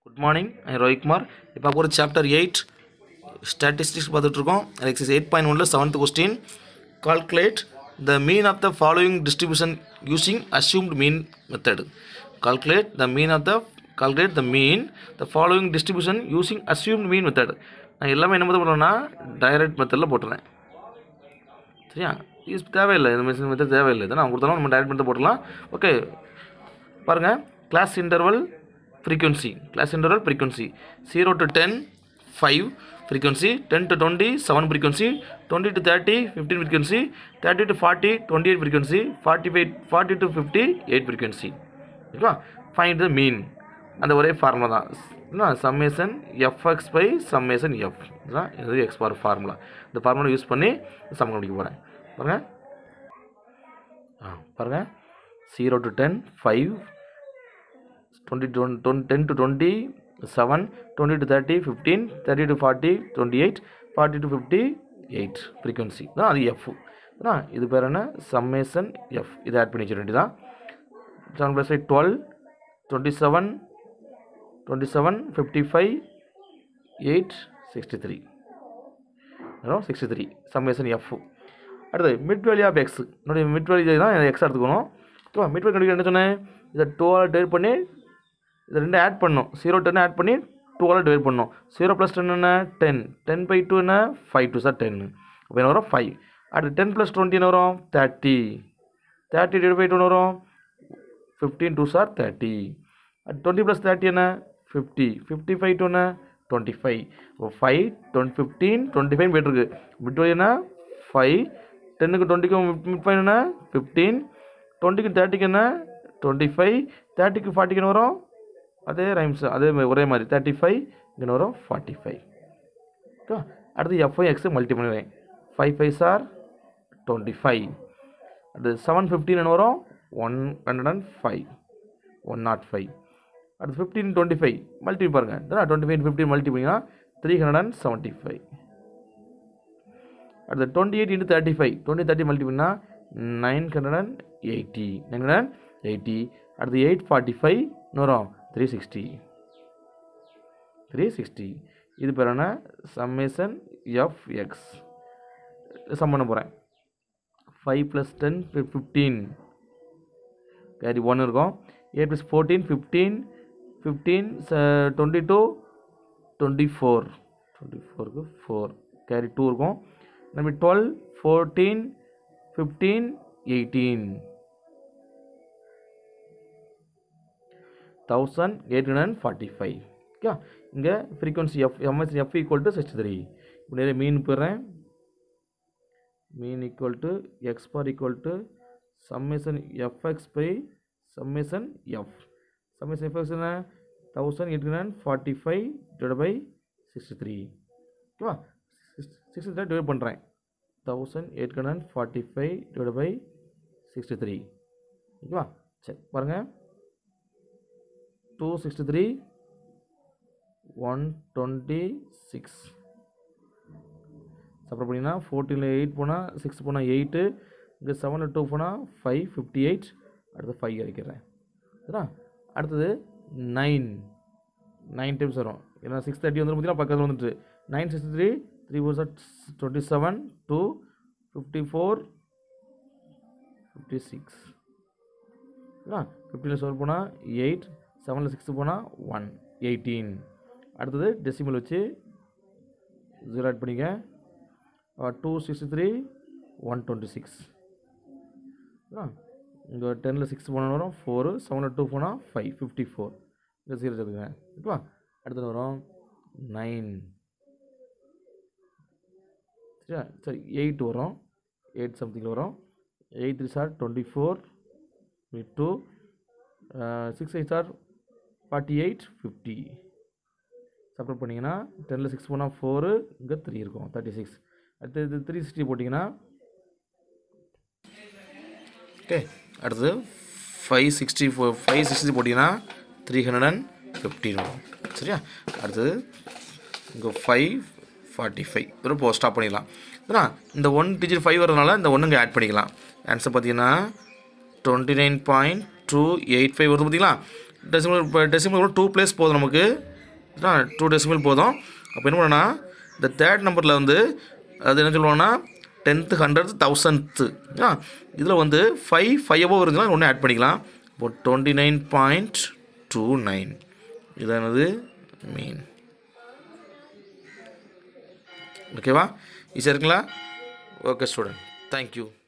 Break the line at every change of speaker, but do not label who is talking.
good morning Ravikumar இப்போ ஒரு chapter eight statistics பார்த்துட்ருக்கோம் எக்ஸைஸ் எயிட் பாயிண்ட் ஒனில் seventh question calculate the mean of the following distribution using assumed mean method calculate the mean of the calculate the mean the following distribution using assumed mean method நான் எல்லாமே என்ன method பண்ணுறேன்னா direct மெத்தடில் போட்டுறேன் சரியா இது தேவையில்லை இந்த மெஷின் மெத்தட் தேவையில்லை இதை நான் கொடுத்தாலும் நம்ம டைரக்ட் மெத்தட் போட்டுடலாம் ஓகே பாருங்கள் class interval frequency class interval frequency zero to ten five frequency ten to twenty seven frequency twenty to thirty fifteen frequency thirty to forty twenty eight frequency forty five forty to fifty eight frequency ஓகேவா find the mean அந்த ஒரே formula தான் என்ன summation FX by summation F இதுதான் இது X bar formula இந்த formula use பண்ணி sum கண்டுபிடிக்க போகிறேன் பாருங்கள் ஆ பாருங்கள் zero to ten five twenty twenty ten to twenty seven twenty to thirty fifteen thirty to forty twenty eight forty to fifty eight frequency தான் அது எஃப் தான் இது பேர் என்ன சம்மேஷன் எஃப் இதை ஆட் பண்ணி வச்சிட வேண்டியதான் seven plus eight twelve twenty seven twenty seven fifty five eight sixty three sixty three summation F அடுத்தது மிட் வேல்யூ ஆஃப் எக்ஸ் என்னுடைய மிட் வேல்யூ தான் எக்ஸ் எடுத்துக்கணும் ஓகேவா மிட் வேல்யூ கண்டுபிடிக்க என்ன சொன்னேன் இதை டூவால் டிவைட் பண்ணி இதை ரெண்டு ஆட் பண்ணணும் ஜீரோ டென் ஆட் பண்ணி டூவால் டிவைட் பண்ணணும் ஜீரோ ப்ளஸ் டென் என்ன டென் டென் பை டூ என்ன ஃபைவ் டூ சார் டென் அப்போ என்ன வரும் ஃபைவ் அடுத்து டென் ப்ளஸ் டுவெண்ட்டி என்ன வரும் thirty thirty divide by two வரும் ஃபிஃப்டீன் டூ சார் தேர்ட்டி அடுத்து டுவெண்ட்டி ப்ளஸ் தேர்ட்டி என்ன ஃபிஃப்டி ஃபிஃப்டி ஃபைவ் டூ என்ன டுவெண்ட்டி ஃபைவ் இப்போ five twenty fifteen twenty five போயிட்டுருக்கு மிட் என்ன ஃபைவ் டென்னுக்கு டுவெண்ட்டிக்கு மிட் ஃபைவ் என்ன ஃபிஃப்டீன் டுவெண்ட்டிக்கு தேர்ட்டிக்கு என்ன டுவெண்ட்டி ஃபைவ் தேர்ட்டிக்கு ஃபார்ட்டிக்கு என்ன வரும் அதே ரைம்ஸ் அதே மாதிரி ஒரே மாதிரி தேர்ட்டி ஃபைவ் இங்கே வரும் ஃபார்ட்டி ஃபைவ் ஓகே அடுத்து எஃப்ஐ எக்ஸு மல்டி பண்ணுவேன் five five sir twenty five அடுத்து செவன் ஃபிஃப்டின் என்ன வரும் one hundred and five one naught five அடுத்து ஃபிஃப்டீன் டுவெண்ட்டி ஃபைவ் மல்டி பாருங்கள் இதான் டுவெண்ட்டி ஃபைவ் ஃபிஃப்டின் மல்டி பண்ணிங்கன்னா three hundred and seventy five அடுத்து twenty eight into thirty five twenty thirty multi பண்ணால் nine hundred and eighty nine hundred and eighty அடுத்து eight forty five வரும் three sixty three sixty இது பேர் என்ன summation F X sum பண்ண போகிறேன் five plus ten fifteen carry one இருக்கும் eight plus fourteen fifteen fifteen twenty two twenty four twenty ஃபோருக்கு four carry two இருக்கும் நம்ம twelve fourteen fifteen eighteen thousand eight hundred and forty five okay இங்கே frequency F MS F equal to sixty three இப்போ நிறைய mean போயிடுறேன் mean equal to X bar equal to summation FX by summation F summation FX என்ன thousand eight hundred forty five divide by sixty three ஓகேவா sixty three divide பண்ணுறேன் thousand eight hundred forty five divide by sixty three ஓகேவா சரி பாருங்கள் two sixty three one twenty six support பண்ணிங்கன்னா ஃபோர்டீனில் eight போனால் six போனால் எயிட்டு இங்கே செவனில் டூ போனால் ஃபைவ் ஃபிஃப்டி எயிட் அடுத்து ஃபைவ் இறக்கிறேன் சரியா அடுத்தது நைன் நைன் டைம்ஸ் வரும் ஏன்னா சிக்ஸ் தேர்ட்டி வந்து பார்த்தீங்கன்னா பக்கத்தில் வந்துட்டு nine sixty three three four sir twenty seven two fifty four fifty six சரியா ஃபிஃப்டியில் செவன் போனால் எயிட் செவனில் சிக்ஸ் போனால் ஒன் எயிட்டீன் அடுத்தது டெசிமல் வச்சு ஜீரோ ஆட் பண்ணிக்க two sixty three one twenty six இங்கே டெனில் சிக்ஸ் போனால் வரும் ஃபோரு செவனில் டூ போனால் ஃபைவ் ஃபிஃப்டி ஃபோர் இங்கே ஜீரோ சேர்த்துக்கங்க ஓகேவா அடுத்தது வரும் நைன் சரியா சரி எயிட் வரும் எயிட் சம்திங்கில் வரும் eight three sir twenty four two six eight sir forty eight fifty subtract பண்ணிங்கன்னா டெனில் சிக்ஸ் போனால் ஃபோரு இங்கே த்ரீ இருக்கும் தேர்ட்டி சிக்ஸ் அடுத்து இது த்ரீ சிக்ஸ்டி போட்டிங்கன்னா ஓகே அடுத்தது five sixty four five sixty போட்டிங்கன்னா த்ரீ ஹண்ட்ரட் அண்ட் ஃபிஃப்டின் வரும் சரியா அடுத்தது இங்கே ஃபைவ் ஃபார்ட்டி ஃபைவ் வெறும் இப்போ ஸ்டாப் பண்ணிடலாம் ஏன்னா இந்த ஒன் டிஜிட் ஃபைவ் வரதுனால இந்த ஒன்று இங்கே ஆட் பண்ணிக்கலாம் ஆன்சர் பார்த்தீங்கன்னா twenty nine point two eight five வருது பார்த்தீங்களா டெசிமல் இப்போ டெசிமல் கூட டூ பிளேஸ் போதும் நமக்கு டூ டெசிமல் போதும் அப்போ என்ன பண்ணனா இந்த தேர்ட் நம்பரில் வந்து அது என்ன சொல்லுவாங்கன்னா டென்த்து ஹண்ட்ரட் தௌசண்ட்த்து ஆ இதில் வந்து ஃபைவ் ஃபைவ் அபோவ் இருக்குன்னா ஒன்று ஆட் பண்ணிக்கலாம் இப்போ twenty nine point two nine இதானது மீன் ஓகேவா ஈஸியாக இருக்குங்களா ஓகே ஸ்டூடெண்ட் தேங்க்யூ